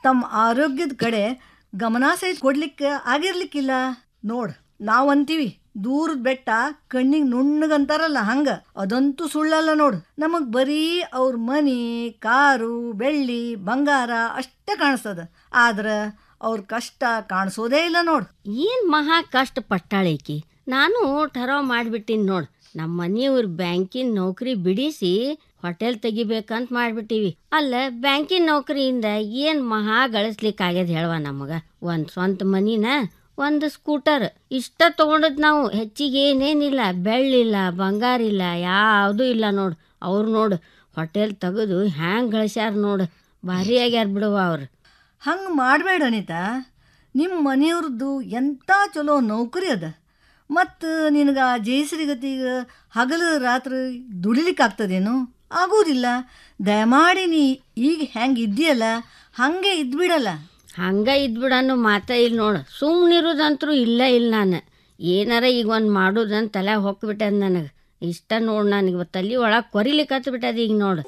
ತಮ್ಮ ಆರೋಗ್ಯದ ಕಡೆ ಗಮನ ಸಹಿತ ಕೊಡ್ಲಿಕ್ಕೆ ಆಗಿರ್ಲಿಕ್ಕಿಲ್ಲ ನೋಡ್ ನಾವ್ ಅಂತೀವಿ ದೂರದ ಬೆಟ್ಟ ಕಣ್ಣಿಗೆ ನುಣ್ಣಗಂತಾರಲ್ಲ ಹಂಗ ಅದಂತೂ ಸುಳ್ಳಲ್ಲ ನೋಡು ನಮಗ್ ಬರೀ ಅವ್ರ ಮನಿ ಕಾರು ಬೆಳ್ಳಿ ಬಂಗಾರ ಅಷ್ಟೇ ಕಾಣಿಸ್ತದ ಆದ್ರ ಅವ್ರ ಕಷ್ಟ ಕಾಣಿಸೋದೇ ಇಲ್ಲ ನೋಡ್ ಏನ್ ಮಹಾ ಕಷ್ಟ ಪಟ್ಟಾಳೇಕಿ ನಾನು ಠರಾವ್ ಮಾಡ್ಬಿಟ್ಟಿನಿ ನೋಡ್ ನಮ್ಮ ಮನೆಯವ್ರ ಬ್ಯಾಂಕಿನ ನೌಕರಿ ಬಿಡಿಸಿ ಹೋಟೆಲ್ ತೆಗಿಬೇಕಂತ ಮಾಡ್ಬಿಟ್ಟಿವಿ ಅಲ್ಲ ಬ್ಯಾಂಕಿನ ನೌಕರಿಯಿಂದ ಏನ್ ಮಹಾ ಗಳಿಸ್ಲಿಕ್ಕೆ ಆಗ್ಯದ ಹೇಳವ ನಮಗ ಒಂದ್ ಸ್ವಂತ ಮನಿನ ಒಂದು ಸ್ಕೂಟರ್ ಇಷ್ಟ ತಗೊಂಡದ್ ನಾವು ಹೆಚ್ಚಿಗೆ ಏನೇನಿಲ್ಲ ಬೆಳ್ಳಿಲ್ಲ ಬಂಗಾರ ಇಲ್ಲ ಯಾವುದೂ ಇಲ್ಲ ನೋಡು ಅವ್ರು ನೋಡು ಹೋಟೆಲ್ ತೆಗೆದು ಹ್ಯಾಂಗ್ ಗಳಿಸ್ಯಾರ ನೋಡು ಭಾರಿ ಆಗ್ಯಾರ ಬಿಡುವ ಅವ್ರು ಹಂಗೆ ಮಾಡಬೇಡ ಅನಿತಾ ನಿಮ್ಮ ಮನೆಯವ್ರದ್ದು ಎಂಥ ಚಲೋ ನೌಕರಿ ಅದ ಮತ್ತು ನಿನಗೆ ಆ ಜಯಶ್ರೀಗತಿಗೆ ಹಗಲು ರಾತ್ರಿ ದುಡಿಲಿಕ್ಕೆ ಆಗ್ತದೇನು ಆಗೋದಿಲ್ಲ ದಯಮಾಡಿ ನೀ ಈಗ ಹೆಂಗೆ ಇದ್ದೀಯಲ್ಲ ಹಾಗೆ ಇದ್ಬಿಡಲ್ಲ ಹಂಗ ಇದ್ಬಿಡನ್ನು ಮಾತ ಇಲ್ಲ ನೋಡು ಸುಮ್ಮನಿರೋದಂತರೂ ಇಲ್ಲ ಇಲ್ಲ ನಾನು ಏನಾರ ಈಗ ಒಂದು ಮಾಡೋದಂತ ತಲೆ ಹೊಕ್ಬಿಟ್ಟದ ನನಗೆ ಇಷ್ಟ ನೋಡು ನನಗೆ ಇವತ್ತು ತಲೆ ಒಳಗೆ ಕೊರಿಲಿಕ್ಕೆ ಹತ್ಬಿಟ್ಟದ ಈಗ ನೋಡು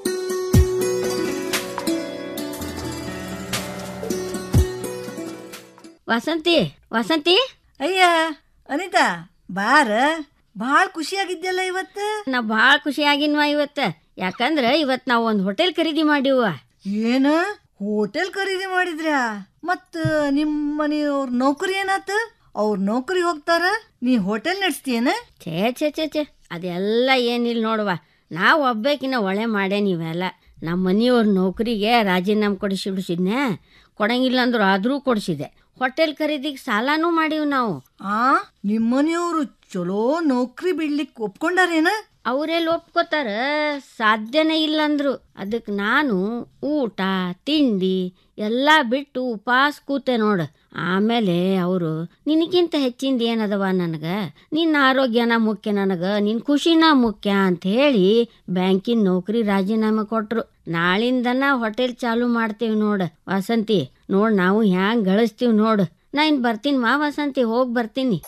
ವಸಂತಿ ವಸಂತಿ ಅಯ್ಯ ಅನಿತಾ ಬಾರ ಭಾಳ ಖುಷಿಯಾಗಿದ್ಯಲ್ಲ ಇವತ್ತು ನಾ ಭಾಳ ಖುಷಿಯಾಗಿನ್ವ ಇವತ್ತು ಯಾಕಂದ್ರೆ ಇವತ್ತು ನಾವು ಒಂದು ಹೋಟೆಲ್ ಖರೀದಿ ಮಾಡಿವ ಏನು ಹೋಟೆಲ್ ಖರೀದಿ ಮಾಡಿದ್ರ್ಯಾ ಮತ್ತು ನಿಮ್ಮ ಮನೆಯವ್ರ ನೌಕರಿ ಏನಾತ ಅವ್ರ ನೌಕರಿ ಹೋಗ್ತಾರ ನೀ ಹೋಟೆಲ್ ನಡೆಸ್ತೀಯನ ಛೇ ಛೇ ಛೇ ಛೇ ಅದೆಲ್ಲ ಏನಿಲ್ಲ ನೋಡುವ ನಾವು ಒಬ್ಬೇಕಿನ ಒಳ್ಳೆ ಮಾಡೇ ನೀವೆಲ್ಲ ನಮ್ಮ ಮನೆಯವ್ರ ನೌಕರಿಗೆ ರಾಜೀನಾಮೆ ಕೊಡಿಸಿ ಬಿಡಿಸಿದ್ನೆ ಕೊಡಂಗಿಲ್ಲ ಅಂದ್ರು ಆದರೂ ಕೊಡಿಸಿದೆ ಹೋಟೆಲ್ ಖರೀದಿಗೆ ಸಾಲನೂ ಮಾಡೀವಿ ನಾವು ಆ ನಿಮ್ಮನೆಯವರು ಚಲೋ ನೌಕರಿ ಬಿಡ್ಲಿಕ್ಕೆ ಒಪ್ಕೊಂಡಾರೇನ ಅವರೆಲ್ಲಿ ಒಪ್ಕೋತಾರ ಸಾಧ್ಯನೇ ಇಲ್ಲ ಅಂದ್ರು ಅದಕ್ಕೆ ನಾನು ಊಟ ತಿಂಡಿ ಎಲ್ಲ ಬಿಟ್ಟು ಉಪವಾಸ ಕೂತೆ ನೋಡು ಆಮೇಲೆ ಅವರು ನಿನಗಿಂತ ಹೆಚ್ಚಿಂದ ಏನದವ ನನಗೆ ನಿನ್ನ ಆರೋಗ್ಯನ ಮುಖ್ಯ ನನಗೆ ನಿನ್ನ ಖುಷಿನ ಮುಖ್ಯ ಅಂತ ಹೇಳಿ ಬ್ಯಾಂಕಿನ ನೌಕರಿ ರಾಜೀನಾಮೆ ಕೊಟ್ರು ನಾಳಿಂದನ ಹೋಟೆಲ್ ಚಾಲು ಮಾಡ್ತೇವೆ ನೋಡು ವಸಂತಿ ನೋಡು ನಾವು ಹ್ಯಾಂಗೆ ಗಳಿಸ್ತೀವಿ ನೋಡು ನಾ ಇನ್ನು ಬರ್ತೀನಿ ಮಾ ವಸಂತಿ ಹೋಗಿ ಬರ್ತೀನಿ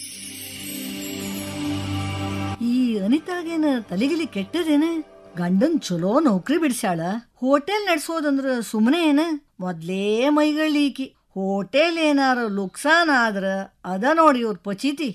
ಈ ಅನಿತಾಗೇನ ತಲೆಗಿಲಿ ಕೆಟ್ಟದೇನ ಗಂಡನ್ ಚಲೋ ನೌಕರಿ ಬಿಡ್ಸ್ಯಾಳ ಹೋಟೆಲ್ ನಡ್ಸೋದಂದ್ರ ಸುಮ್ಮನೆ ಏನ ಮೊದ್ಲೇ ಮೈಗಳೀಕಿ ಹೋಟೆಲ್ ಏನಾರ ಲುಕ್ಸಾನ್ ಆದ್ರ ಅದ ನೋಡಿ ಇವ್ರ ಪಚೀತಿ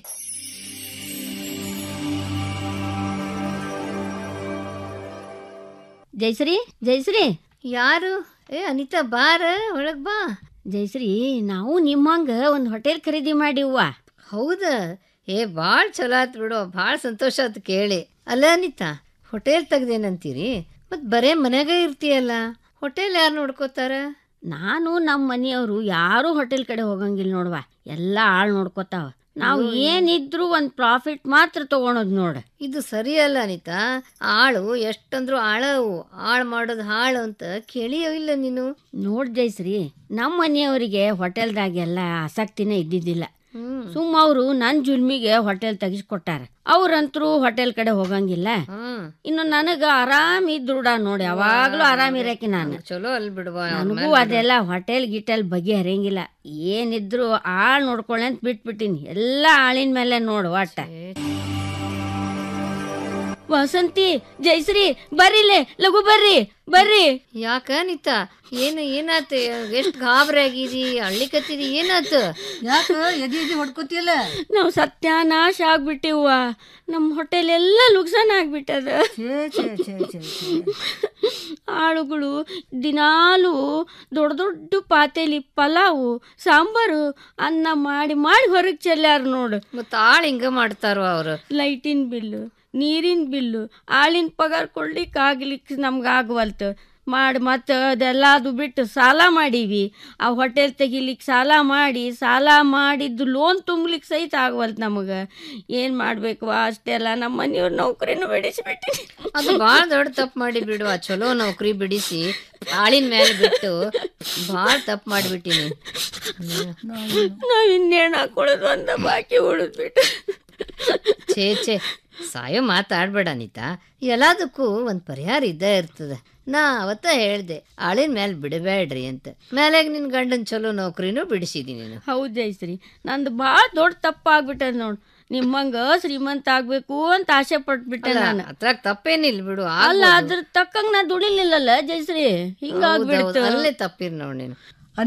ಜಯಶ್ರೀ ಜಯಶ್ರೀ ಯಾರು ಏ ಅನಿತಾ ಬಾರ ಒಳಗ್ ಬಾ ಜಯಶ್ರೀ ನಾವು ನಿಮ್ಮಂಗ ಒಂದು ಹೋಟೆಲ್ ಖರೀದಿ ಮಾಡಿವ್ವ ಹೌದಾ ಏ ಭಾಳ ಚಲೋ ಆತ್ ಬಿಡು ಭಾಳ ಸಂತೋಷ ಆತ್ ಕೇಳಿ ಅಲ್ಲ ಅನಿತಾ ಹೋಟೆಲ್ ತೆಗ್ದೇನಂತೀರಿ ಮತ್ತು ಬರೇ ಮನ್ಯಾಗ ಇರ್ತೀಯಲ್ಲ ಹೋಟೆಲ್ ಯಾರು ನೋಡ್ಕೋತಾರ ನಾನು ನಮ್ಮ ಮನೆಯವರು ಯಾರೂ ಹೋಟೆಲ್ ಕಡೆ ಹೋಗಂಗಿಲ್ಲ ನೋಡ್ವ ಎಲ್ಲ ಆಳ್ ನೋಡ್ಕೋತಾವ ನಾವು ಏನಿದ್ರು ಒಂದು ಪ್ರಾಫಿಟ್ ಮಾತ್ರ ತಗೊಳೋದು ನೋಡು ಇದು ಸರಿಯಲ್ಲ ಅನಿತಾ ಆಳು ಎಷ್ಟಂದ್ರು ಆಳವು ಆಳು ಮಾಡೋದು ಹಾಳು ಅಂತ ಕೇಳಿಯೋ ಇಲ್ಲ ನೀನು ನೋಡ್ ಜಯಶ್ರೀ ನಮ್ಮ ಮನೆಯವರಿಗೆ ಹೋಟೆಲ್ದಾಗೆಲ್ಲ ಆಸಕ್ತಿನೇ ಇದ್ದಿದ್ದಿಲ್ಲ ಹ್ಮ್ ಸುಮ್ಮ ಅವರು ನನ್ನ ಜುಲ್ಮಿಗೆ ಹೋಟೆಲ್ ತೆಗಿಸ್ಕೊಟ್ಟಾರ ಅವ್ರಂತರೂ ಹೋಟೆಲ್ ಕಡೆ ಹೋಗಂಗಿಲ್ಲ ಹ್ಮ್ ಇನ್ನು ನನಗೆ ಆರಾಮ್ ಇದ್ರುಡ ನೋಡಿ ಯಾವಾಗ್ಲೂ ಆರಾಮ್ ಇರಕ್ಕೆ ನಾನು ಚಲೋ ಅಲ್ ಬಿಡುವ ನನಗೂ ಅದೆಲ್ಲ ಹೋಟೆಲ್ ಗಿಟೆಲ್ ಬಗ್ಗೆ ಹರಿಯಂಗಿಲ್ಲ ಏನಿದ್ರು ಆಳ್ ನೋಡ್ಕೊಳ್ಳಿ ಅಂತ ಬಿಟ್ಬಿಟ್ಟಿನಿ ಎಲ್ಲ ಆಳಿನ ಮೇಲೆ ನೋಡು ಒಟ್ಟ ವಸಂತಿ ಜಯಶ್ರೀ ಬರ್ರಿಲೆ ಲಘು ಬರ್ರಿ ಬರ್ರಿ ಯಾಕ ಅನಿತಾ ಏನು ಏನಾತ ಎಷ್ಟು ಗಾಬರಿ ಆಗಿದಿ ಅಳ್ಳಿಕತ್ತಿದಿ ಏನಾತ ಯಾಕ ಎದಿ ಎದಿ ಹೊಡ್ಕೋತಿಯಲ್ಲ ನಾವು ಸತ್ಯಾನಾಶ ಆಗ್ಬಿಟ್ಟಿವ ನಮ್ಮ ಹೋಟೆಲ್ ಎಲ್ಲ ಲುಕ್ಸಾನ್ ಆಗ್ಬಿಟ್ಟದ ಛೇ ಛೇ ಛೇ ಛೇ ಛೇ ಆಳುಗಳು ದಿನಾಲು ದೊಡ್ಡ ದೊಡ್ಡ ಪಾತೇಲಿ ಪಲಾವು ಸಾಂಬಾರು ಅನ್ನ ಮಾಡಿ ಮಾಡಿ ಹೊರಗೆ ಚೆಲ್ಲಾರ ನೋಡು ಮತ್ತ ಆಳ್ ಹಿಂಗ ಮಾಡ್ತಾರೋ ಅವ್ರು ಲೈಟಿನ ಬಿಲ್ಲು ನೀರಿನ ಬಿಲ್ಲು ಆಳಿನ ಪಗಾರ ಕೊಡ್ಲಿಕ್ಕೆ ಆಗ್ಲಿಕ್ಕೆ ನಮ್ಗೆ ಆಗವಲ್ತು ಮಾಡಿ ಮತ್ತು ಅದೆಲ್ಲ ಅದು ಬಿಟ್ಟು ಸಾಲ ಮಾಡೀವಿ ಆ ಹೋಟೆಲ್ ತೆಗಿಲಿಕ್ಕೆ ಸಾಲ ಮಾಡಿ ಸಾಲ ಮಾಡಿದ್ದು ಲೋನ್ ತುಂಬ್ಲಿಕ್ಕೆ ಸಹಿತ ಆಗವಲ್ತು ನಮಗೆ ಏನು ಮಾಡಬೇಕು ಅಷ್ಟೆಲ್ಲ ನಮ್ಮ ಮನೆಯವ್ರ ನೌಕರಿನೂ ಬಿಡಿಸಿಬಿಟ್ಟಿನಿ ಅದು ಭಾಳ ದೊಡ್ಡ ತಪ್ಪು ಮಾಡಿ ಬಿಡು ಆ ಚಲೋ ನೌಕರಿ ಬಿಡಿಸಿ ಆಳಿನ ಮೇಲೆ ಬಿಟ್ಟು ಭಾಳ ತಪ್ಪು ಮಾಡಿಬಿಟ್ಟಿನಿ ನಾವು ಇನ್ನೇನು ಹಾಕೊಳ್ಳೋದು ಅಂತ ಬಾಕಿ ಉಳಿದ್ಬಿಟ್ಟು ಛೇ ಛೇ ಸಾಯೋ ಮಾತಾಡ್ಬೇಡ ಅನಿತಾ ಎಲ್ಲದಕ್ಕೂ ಒಂದು ಪರಿಹಾರ ಇದ್ದೇ ಇರ್ತದೆ ನಾ ಅವತ್ತ ಹೇಳ್ದೆ ಆಳಿನ ಮೇಲೆ ಬಿಡಬೇಡ್ರಿ ಅಂತ ಮೇಲಾಗ ನಿನ್ನ ಗಂಡನ ಚಲೋ ನೌಕರಿನೂ ಬಿಡಿಸಿದ್ದೀನಿ ನೀನು ಹೌದು ಜಯಶ್ರೀ ನಂದು ಭಾಳ ದೊಡ್ಡ ತಪ್ಪಾಗ್ಬಿಟ್ಟದ ನೋಡು ನಿಮ್ಮಂಗ ಶ್ರೀಮಂತ ಆಗ್ಬೇಕು ಅಂತ ಆಸೆ ಪಟ್ಬಿಟ್ಟೆ ನಾನು ಅದ್ರಾಗ ತಪ್ಪೇನಿಲ್ಲ ಬಿಡು ಅಲ್ಲ ಆಗ್ಬೋದು. ಅದ್ರ ತಕ್ಕಂಗ್ ನಾ ದುಡಿಲಿಲ್ಲಲ್ಲ ಜಯಶ್ರೀ ಹಿಂಗಾಗ್ಬಿಡ್ತು ಹೌದೌದು, ಅಲ್ಲೇ ತಪ್ಪಿರ್ ನೋಡಿ ನೀನು